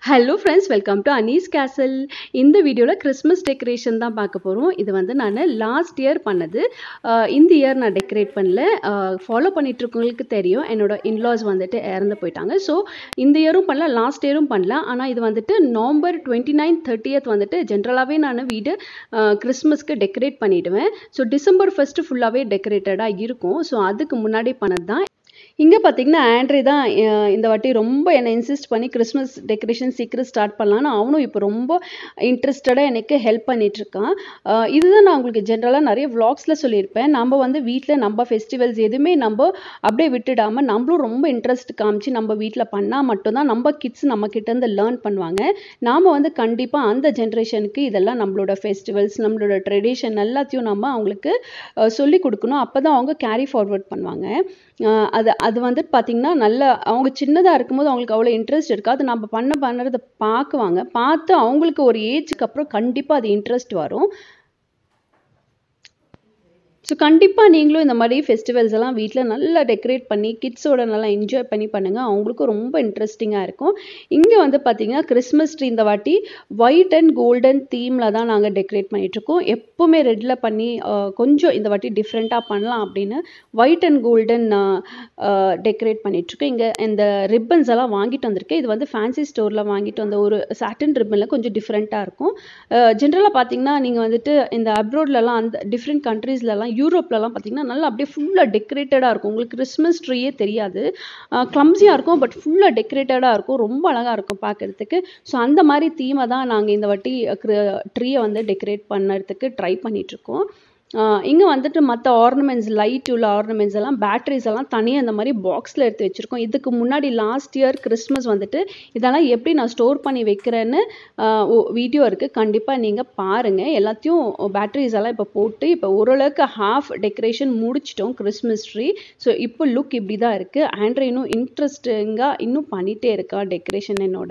hello friends welcome to Anees கேசல் இந்த வீடியோவில் கிறிஸ்மஸ் டெக்கரேஷன் தான் பார்க்க போகிறோம் இது வந்து நான் லாஸ்ட் இயர் பண்ணது அஹ் இந்த இயர் நான் டெக்கரேட் பண்ணல ஃபாலோ பண்ணிட்டு இருக்கவங்களுக்கு தெரியும் என்னோட இன்லாஸ் வந்துட்டு இறந்து போயிட்டாங்க ஸோ இந்த இயரும் பண்ணல லாஸ்ட் இயரும் பண்ணல ஆனால் இது வந்துட்டு நவம்பர் டுவெண்ட்டி நைன் தேர்ட்டியத் வந்துட்டு ஜென்ரலாகவே நான் வீடு கிறிஸ்மஸ்க்கு டெக்கரேட் பண்ணிவிடுவேன் ஸோ டிசம்பர் ஃபஸ்ட்டு ஃபுல்லாகவே டெக்கரேட்டடாக இருக்கும் ஸோ அதுக்கு முன்னாடி பண்ணது தான் இங்கே பார்த்தீங்கன்னா ஆண்ட்ரி தான் அஹ் இந்த வாட்டி ரொம்ப என்னை இன்சிஸ்ட் பண்ணி கிறிஸ்மஸ் டெக்கரேஷன் சீக்கிரம் ஸ்டார்ட் பண்ணலான்னு அவனும் இப்போ ரொம்ப இன்ட்ரெஸ்டடாக எனக்கு ஹெல்ப் பண்ணிட்டு இருக்கான் அஹ் இதுதான் நான் உங்களுக்கு ஜென்ரலாக நிறைய vlogsல சொல்லியிருப்பேன் நம்ம வந்து வீட்டில் நம்ம ஃபெஸ்டிவல்ஸ் எதுவுமே நம்ம அப்படியே விட்டுடாமல் நம்மளும் ரொம்ப இன்ட்ரெஸ்ட் காமிச்சு நம்ம வீட்டில் பண்ணால் மட்டும்தான் நம்ம கிட்ஸ் நம்ம கிட்டேருந்து லேர்ன் பண்ணுவாங்க நாம் வந்து கண்டிப்பாக அந்த ஜென்ரேஷனுக்கு இதெல்லாம் நம்மளோட ஃபெஸ்டிவல்ஸ் நம்மளோட ட்ரெடிஷன் எல்லாத்தையும் நம்ம அவங்களுக்கு அஹ் சொல்லி கொடுக்கணும் அப்போ தான் அவங்க கேரி ஃபார்வர்ட் பண்ணுவாங்க அஹ் அது அது வந்துட்டு பார்த்திங்கன்னா நல்ல அவங்க சின்னதாக இருக்கும்போது அவங்களுக்கு அவ்வளோ இன்ட்ரெஸ்ட் இருக்காது நம்ம பண்ண பண்ணுறதை பார்க்குவாங்க பார்த்து அவங்களுக்கு ஒரு ஏஜுக்கு அப்புறம் கண்டிப்பாக அது இன்ட்ரெஸ்ட் வரும் ஸோ கண்டிப்பாக நீங்களும் இந்த மாதிரி ஃபெஸ்டிவல்ஸ் எல்லாம் வீட்டில் நல்லா டெக்கரேட் பண்ணி கிட்ஸோட நல்லா என்ஜாய் பண்ணி பண்ணுங்கள் அவங்களுக்கும் ரொம்ப இன்ட்ரெஸ்டிங்காக இருக்கும் இங்கே வந்து பார்த்தீங்கன்னா கிறிஸ்மஸ் ட்ரீ இந்த வாட்டி ஒயிட் அண்ட் கோல்டன் தீமில் தான் நாங்கள் டெக்கரேட் பண்ணிகிட்ருக்கோம் எப்போவுமே ரெட்டில் பண்ணி அஹ், கொஞ்சம் இந்த வாட்டி டிஃப்ரெண்ட்டாக பண்ணலாம் அப்படின்னு ஒயிட் அண்ட் கோல்டன் டெக்கரேட் பண்ணிகிட்ருக்கோம் இங்கே இந்த ரிப்பன்ஸ் எல்லாம் வாங்கிட்டு வந்திருக்கேன் இது வந்து ஃபேன்சி ஸ்டோரில் வாங்கிட்டு வந்த ஒரு சாட்டன் ரிப்பனில் கொஞ்சம் டிஃப்ரெண்ட்டாக இருக்கும் ஜென்ரலாக பார்த்தீங்கன்னா நீங்கள் வந்துட்டு இந்த அப்ரோட்லலாம் அந்த டிஃப்ரெண்ட் கண்ட்ரீஸ்லலாம் யூரோப்லலாம் பார்த்தீங்கன்னா நல்லா அப்படியே ஃபுல்லாக டெக்கரேட்டடாக இருக்கும் உங்களுக்கு கிறிஸ்மஸ் ட்ரீயே தெரியாது க்ளம்ஸியாக இருக்கும் பட் ஃபுல்லாக டெக்கரேட்டடாக இருக்கும் ரொம்ப அழகாக இருக்கும் பார்க்கறதுக்கு ஸோ அந்த மாதிரி தீமை தான் நாங்கள் இந்த வாட்டி ட்ரீயை வந்து டெக்கரேட் பண்ணுறதுக்கு ட்ரை பண்ணிகிட்ருக்கோம் இங்கே வந்துட்டு மற்ற ஆர்னமெண்ட்ஸ் லைட் உள்ள ஆர்னமெண்ட்ஸ் எல்லாம் பேட்டரிஸ் எல்லாம் தனியாக இந்த மாதிரி பாக்ஸில் எடுத்து வச்சுருக்கோம் இதுக்கு முன்னாடி லாஸ்ட் இயர் கிறிஸ்மஸ் வந்துட்டு இதெல்லாம் எப்படி நான் ஸ்டோர் பண்ணி வைக்கிறேன்னு வீடியோ இருக்குது கண்டிப்பாக நீங்கள் பாருங்கள் எல்லாத்தையும் பேட்டரிஸ் எல்லாம் இப்போ போட்டு இப்போ ஓரளவுக்கு ஹாஃப் டெக்கரேஷன் முடிச்சிட்டோம் கிறிஸ்மஸ் ட்ரீ ஸோ இப்போ லுக் இப்படி தான் இருக்குது ஆண்ட்ரி இன்னும் இன்ட்ரெஸ்டிங்காக இன்னும் பண்ணிகிட்டே இருக்கா டெக்கரேஷன் என்னோட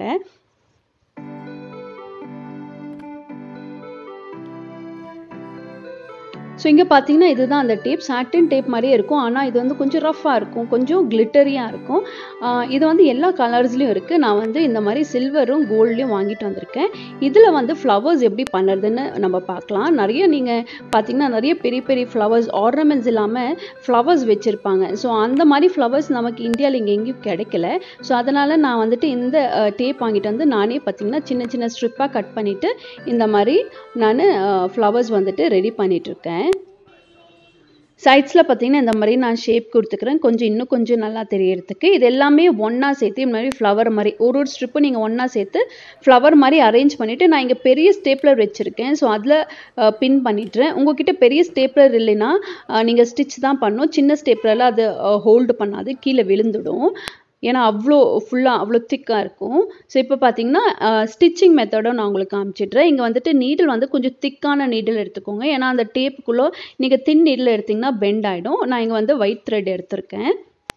ஸோ இங்கே பார்த்தீங்கன்னா இதுதான் அந்த டேப் சாட்டின் டேப் மாதிரியே இருக்கும் ஆனால் இது வந்து கொஞ்சம் ரஃப்பாக இருக்கும் கொஞ்சம் கிளிட்டரியாக இருக்கும் ஆஹ் இது வந்து எல்லா கலர்ஸ்லையும் இருக்குது நான் வந்து இந்த மாதிரி சில்வரும் கோல்ட்லேயும் வாங்கிட்டு வந்திருக்கேன் இதில் வந்து ஃப்ளவர்ஸ் எப்படி பண்ணுறதுன்னு நம்ம பார்க்கலாம் நிறைய நீங்கள் பார்த்தீங்கன்னா நிறைய பெரிய பெரிய ஃப்ளவர்ஸ் ஆர்னமெண்ட்ஸ் இல்லாமல் ஃப்ளவர்ஸ் வச்சுருப்பாங்க ஸோ அந்த மாதிரி ஃப்ளவர்ஸ் நமக்கு இந்தியாவில் இங்கே எங்கேயும் கிடைக்கல ஸோ அதனால் நான் வந்துட்டு இந்த டேப் வாங்கிட்டு வந்து நானே பார்த்தீங்கன்னா சின்ன சின்ன ஸ்ட்ரிப்பாக கட் பண்ணிவிட்டு இந்த மாதிரி நான் ஃப்ளவர்ஸ் வந்துட்டு ரெடி பண்ணிகிட்ருக்கேன் சைட்ஸில் பார்த்தீங்கன்னா இந்த மாதிரி நான் ஷேப் கொடுத்துக்கிறேன் கொஞ்சம் இன்னும் கொஞ்சம் நல்லா தெரியறதுக்கு இது எல்லாமே ஒன்றா சேர்த்து இந்த மாதிரி ஃப்ளவர் மாதிரி ஒரு ஒரு ஸ்ட்ரிப்பும் நீங்கள் ஒன்றா சேர்த்து ஃப்ளவர் மாதிரி அரேஞ்ச் பண்ணிவிட்டு நான் இங்கே பெரிய ஸ்டேப்லர் வச்சுருக்கேன் ஸோ அதில் பின் பண்ணிட்டுறேன் உங்ககிட்ட பெரிய ஸ்டேப்லர் இல்லைன்னா நீங்கள் ஸ்டிச் தான் பண்ணணும் சின்ன ஸ்டேப்லரில் அது ஹோல்டு பண்ணாது கீழே விழுந்துடும் ஏன்னா அவ்வளோ ஃபுல்லாக அவ்வளோ திக்காக இருக்கும் ஸோ இப்போ பார்த்தீங்கன்னா ஸ்டிச்சிங் மெத்தடும் நான் உங்களுக்கு காமிச்சிடுறேன் இங்கே வந்துட்டு நீடில் வந்து கொஞ்சம் திக்கான நீடில் எடுத்துக்கோங்க ஏன்னா அந்த டேப்புக்குள்ளே நீங்கள் தின் நீடில் எடுத்திங்கன்னா பெண்ட் ஆகிடும் நான் இங்கே வந்து ஒயிட் த்ரெட் எடுத்திருக்கேன்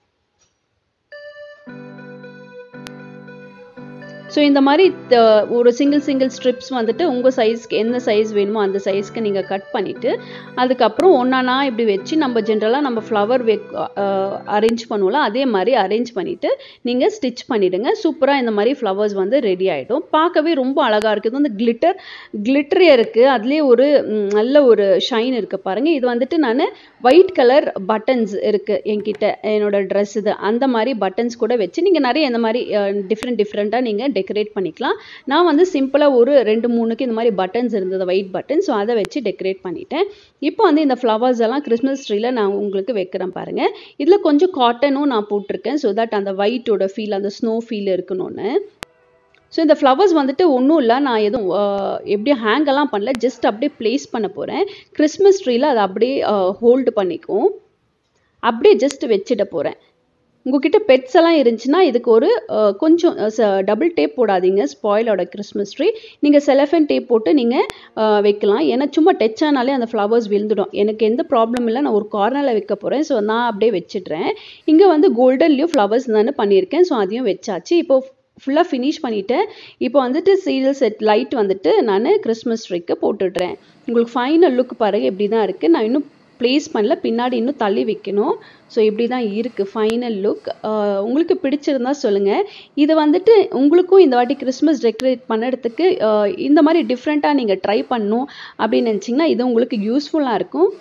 ஸோ இந்த மாதிரி ஒரு சிங்கிள் சிங்கிள் ஸ்ட்ரிப்ஸ் வந்துட்டு உங்கள் சைஸ்க்கு என்ன சைஸ் வேணுமோ அந்த சைஸ்க்கு நீங்கள் கட் பண்ணிவிட்டு அதுக்கப்புறம் ஒன்றானா இப்படி வச்சு நம்ம ஜென்ரலாக நம்ம ஃப்ளவர் வெக் அரேஞ்ச் பண்ணுவோம்ல அதே மாதிரி அரேஞ்ச் பண்ணிவிட்டு நீங்கள் ஸ்டிச் பண்ணிவிடுங்க சூப்பராக இந்த மாதிரி ஃப்ளவர்ஸ் வந்து ரெடி ஆகிடும் பார்க்கவே ரொம்ப அழகாக இருக்குது இது வந்து கிளிட்டர் கிளிட்டரே இருக்குது அதுலேயே ஒரு நல்ல ஒரு ஷைன் இருக்குது பாருங்கள் இது வந்துட்டு நான் ஒயிட் கலர் பட்டன்ஸ் இருக்குது என்கிட்ட என்னோட ட்ரெஸ் இது அந்த மாதிரி பட்டன்ஸ் கூட வச்சு நீங்கள் நிறைய இந்த மாதிரி டிஃப்ரெண்ட் டிஃப்ரெண்ட்டாக நீங்கள் டெக்கரேட் பண்ணிக்கலாம் நான் வந்து சிம்பிளாக ஒரு ரெண்டு மூணுக்கு இந்த மாதிரி பட்டன்ஸ் இருந்தது ஒயிட் பட்டன் ஸோ அதை வச்சு டெக்கரேட் பண்ணிட்டேன் இப்போ வந்து இந்த ஃப்ளவர்ஸ் எல்லாம் கிறிஸ்மஸ் ட்ரீல நான் உங்களுக்கு வைக்கிறேன் பாருங்கள் இதில் கொஞ்சம் காட்டனும் நான் போட்டிருக்கேன் ஸோ தட் அந்த ஒயிட்டோட ஃபீல் அந்த ஸ்னோ ஃபீல் இருக்கணும்னு ஸோ இந்த ஃப்ளவர்ஸ் வந்துட்டு ஒன்றும் இல்லை நான் எதுவும் எப்படி ஹேங்கெல்லாம் பண்ணல ஜஸ்ட் அப்படியே ப்ளேஸ் பண்ண போகிறேன் கிறிஸ்மஸ் ட்ரீல அதை அப்படியே ஹோல்டு பண்ணிக்கும் அப்படியே ஜஸ்ட் வச்சுட போகிறேன் உங்ககிட்ட பெட்ஸ் எல்லாம் இருந்துச்சுன்னா இதுக்கு ஒரு கொஞ்சம் டபுள் டேப் போடாதீங்க ஸ்பாயிலோட கிறிஸ்மஸ் ட்ரீ நீங்கள் செலஃபன் டேப் போட்டு நீங்கள் வைக்கலாம் ஏன்னா சும்மா டச் ஆனாலே அந்த ஃப்ளவர்ஸ் விழுந்துடும் எனக்கு எந்த ப்ராப்ளம் இல்லை நான் ஒரு கார்னரில் வைக்க போகிறேன் ஸோ நான் அப்படியே வச்சிடுறேன் இங்கே வந்து கோல்டன்லேயும் ஃப்ளவர்ஸ் தானே பண்ணியிருக்கேன் ஸோ அதையும் வச்சாச்சு இப்போ ஃபுல்லாக ஃபினிஷ் பண்ணிவிட்டேன் இப்போ வந்துட்டு சீரியல் செட் லைட் வந்துட்டு நான் கிறிஸ்மஸ் ட்ரீக்கு போட்டுடுறேன் உங்களுக்கு ஃபைனல் லுக் பாருங்கள் இப்படி தான் இருக்குது நான் இன்னும் ப்ளேஸ் பண்ணல பின்னாடி இன்னும் தள்ளி வைக்கணும் ஸோ இப்படி தான் இருக்குது ஃபைனல் லுக் உங்களுக்கு பிடிச்சிருந்தா சொல்லுங்கள் இது வந்துட்டு உங்களுக்கும் இந்த வாட்டி கிறிஸ்மஸ் டெக்கரேட் பண்ணுறதுக்கு அஹ், இந்த மாதிரி டிஃப்ரெண்ட்டாக நீங்கள் ட்ரை பண்ணணும் அப்படின்னு நினச்சிங்கன்னா இது உங்களுக்கு யூஸ்ஃபுல்லாக இருக்கும்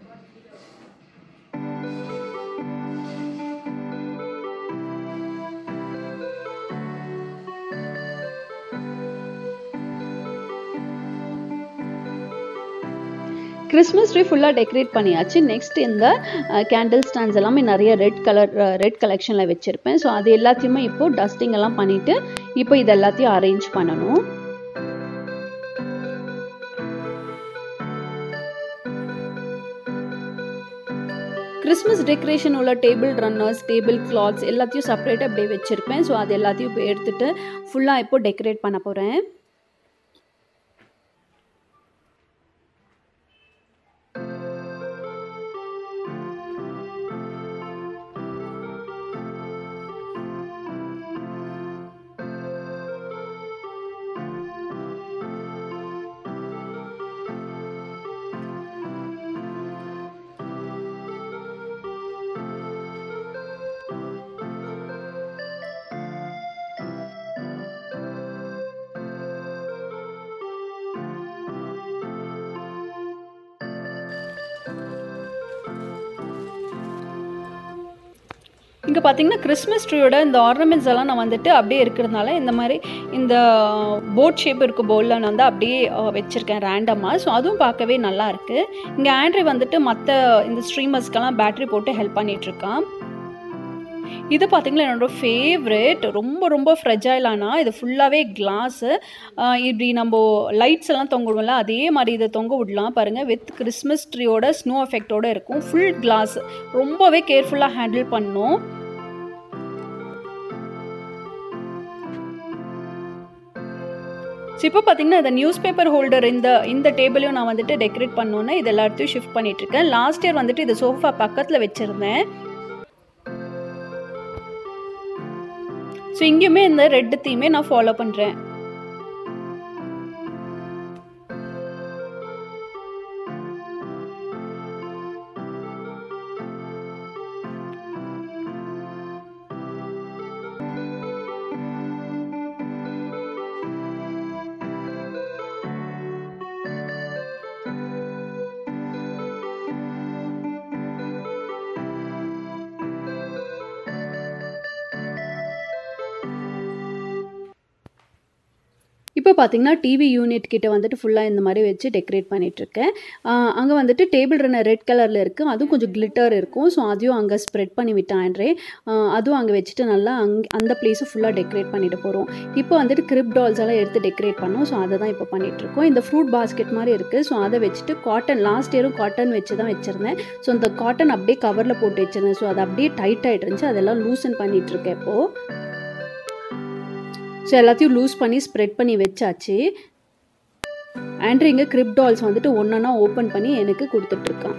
கிறிஸ்மஸ் ட்ரீ ஃபுல்லாக டெக்கரேட் பண்ணியாச்சு நெக்ஸ்ட் இந்த கேண்டில் ஸ்டாண்ட்ஸ் எல்லாமே நிறைய ரெட் கலர் ரெட் கலெக்ஷனில் வச்சுருப்பேன் ஸோ அது எல்லாத்தையுமே இப்போது டஸ்டிங் எல்லாம் பண்ணிவிட்டு இப்போ இது எல்லாத்தையும் அரேஞ்ச் பண்ணணும் கிறிஸ்மஸ் டெக்கரேஷன் உள்ள டேபிள் ரன்னர்ஸ் டேபிள் கிளாத்ஸ் எல்லாத்தையும் செப்பரேட்டாக அப்படியே வச்சுருப்பேன் ஸோ அது எல்லாத்தையும் இப்போ எடுத்துகிட்டு ஃபுல்லாக இப்போ டெக்கரேட் பண்ண போகிறேன் இங்கே பார்த்தீங்கன்னா கிறிஸ்மஸ் ட்ரீயோட இந்த ஆர்னமெண்ட்ஸ் எல்லாம் நான் வந்துட்டு அப்படியே இருக்கிறதுனால இந்த மாதிரி இந்த போட் ஷேப் இருக்க பவுலில் நான் வந்து அப்படியே அஹ், வச்சிருக்கேன் ரேண்டமாக ஸோ அதுவும் பார்க்கவே நல்லா இருக்கு இங்கே ஆண்ட்ரி வந்துட்டு மற்ற இந்த ஸ்ட்ரீமர்ஸ்க்கெல்லாம் பேட்டரி போட்டு ஹெல்ப் பண்ணிகிட்ருக்கான் இது பார்த்தீங்கன்னா என்னோட ஃபேவரெட் ரொம்ப ரொம்ப ஃப்ரெஜைலானா இது ஃபுல்லாகவே கிளாஸு இப்படி நம்ம லைட்ஸ் எல்லாம் தொங்க விடுவோம்ல அதே மாதிரி இதை தொங்க விடலாம் பாருங்கள் வித் கிறிஸ்மஸ் ட்ரீயோட ஸ்னோ எஃபெக்டோட இருக்கும் ஃபுல் கிளாஸ் ரொம்பவே கேர்ஃபுல்லாக ஹேண்டில் பண்ணணும் ஸோ இப்போ பார்த்தீங்கன்னா இந்த நியூஸ் பேப்பர் ஹோல்டர் இந்த இந்த டேபிளையும் நான் வந்துட்டு டெக்கரேட் பண்ணோன்னே இது எல்லாத்தையும் ஷிஃப்ட் பண்ணிட்டு இருக்கேன் லாஸ்ட் இயர் வந்துட்டு இது சோஃபா பக்கத்தில் வச்சுருந்தேன் ஸோ இங்கேயுமே இந்த ரெட் தீமே நான் ஃபாலோ பண்ணுறேன் இப்போ பார்த்தீங்கன்னா டிவி யூனிட் கிட்ட வந்துட்டு ஃபுல்லாக இந்த மாதிரி வச்சு டெக்கரேட் பண்ணிகிட்ருக்கேன் அங்கே வந்துட்டு டேபிள் ரன்னர் ரெட் கலரில் இருக்குது அதுவும் கொஞ்சம் கிளிட்டர் இருக்கும் ஸோ அதையும் அங்கே ஸ்ப்ரெட் பண்ணி விட்டான்றே அதுவும் அங்கே வச்சுட்டு நல்லா அங் அந்த பிளேஸும் ஃபுல்லாக டெக்கரேட் பண்ணிட்டு போகிறோம் இப்போ வந்துட்டு கிரிப் டால்ஸ் எல்லாம் எடுத்து டெக்கரேட் பண்ணோம் ஸோ அதை தான் இப்போ பண்ணிகிட்ருக்கோம் இந்த ஃப்ரூட் பாஸ்கெட் மாதிரி இருக்குது ஸோ அதை வச்சுட்டு காட்டன் லாஸ்ட் இயரும் காட்டன் வச்சு தான் வச்சுருந்தேன் ஸோ அந்த காட்டன் அப்படியே கவரில் போட்டு வச்சுருந்தேன் ஸோ அது அப்படியே டைட் ஆகிட்டு இருந்துச்சு அதெல்லாம் லூசன் பண்ணிகிட்ருக்கேன் இப்போது ஸோ எல்லாத்தையும் லூஸ் பண்ணி ஸ்ப்ரெட் பண்ணி வச்சாச்சு ஆண்ட்ரி இங்கே கிரிப் டால்ஸ் வந்துட்டு ஒன்றா ஓப்பன் பண்ணி எனக்கு கொடுத்துட்ருக்கான்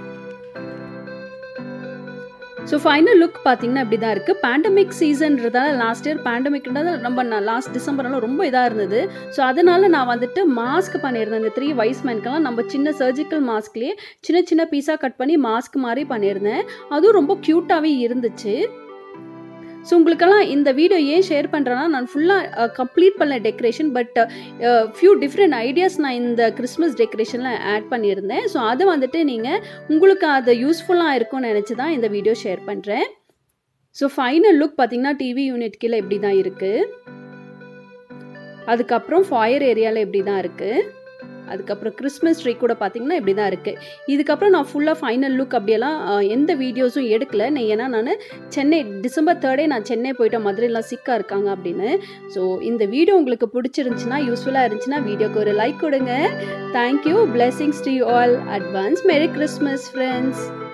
ஸோ ஃபைனல் லுக் பார்த்தீங்கன்னா இப்படி தான் இருக்குது பேண்டமிக் சீசன்றதால லாஸ்ட் இயர் பேண்டமிக்ன்றது நம்ம லாஸ்ட் டிசம்பர்லாம் ரொம்ப இதாக இருந்தது ஸோ அதனால நான் வந்துட்டு மாஸ்க் பண்ணியிருந்தேன் இந்த த்ரீ வைஸ் மேன்க்கெல்லாம் நம்ம சின்ன சர்ஜிக்கல் மாஸ்க்லேயே சின்ன சின்ன பீஸாக கட் பண்ணி மாஸ்க் மாதிரி பண்ணியிருந்தேன் அதுவும் ரொம்ப க்யூட்டாகவே இருந்துச்சு ஸோ உங்களுக்கெல்லாம் இந்த வீடியோ ஏன் ஷேர் பண்ணுறேன்னா நான் ஃபுல்லாக கம்ப்ளீட் பண்ண decoration but few different ideas நான் இந்த கிறிஸ்மஸ் டெக்கரேஷனில் ஆட் பண்ணியிருந்தேன் ஸோ அது வந்துட்டு நீங்கள் உங்களுக்கு அது யூஸ்ஃபுல்லாக இருக்கும்னு நினச்சி தான் இந்த வீடியோ ஷேர் பண்ணுறேன் ஸோ ஃபைனல் லுக் பார்த்தீங்கன்னா டிவி யூனிட் கீழே இப்படி தான் இருக்குது அதுக்கப்புறம் ஃபயர் ஏரியாவில் இப்படி தான் இருக்குது அதுக்கப்புறம் கிறிஸ்மஸ் ட்ரீ கூட பார்த்தீங்கன்னா இப்படி தான் இருக்குது இதுக்கப்புறம் நான் ஃபுல்லாக ஃபைனல் லுக் அப்படியெல்லாம் அஹ், எந்த வீடியோஸும் எடுக்கல நான் ஏன்னா நான் சென்னை டிசம்பர் தேர்டே நான் சென்னை போயிட்டேன் மதுரைலாம் சிக்காக இருக்காங்க அப்படின்னு ஸோ இந்த வீடியோ உங்களுக்கு பிடிச்சிருந்துச்சுன்னா யூஸ்ஃபுல்லாக இருந்துச்சுன்னா வீடியோக்கு ஒரு லைக் கொடுங்க thank you blessings to you all advance merry Christmas friends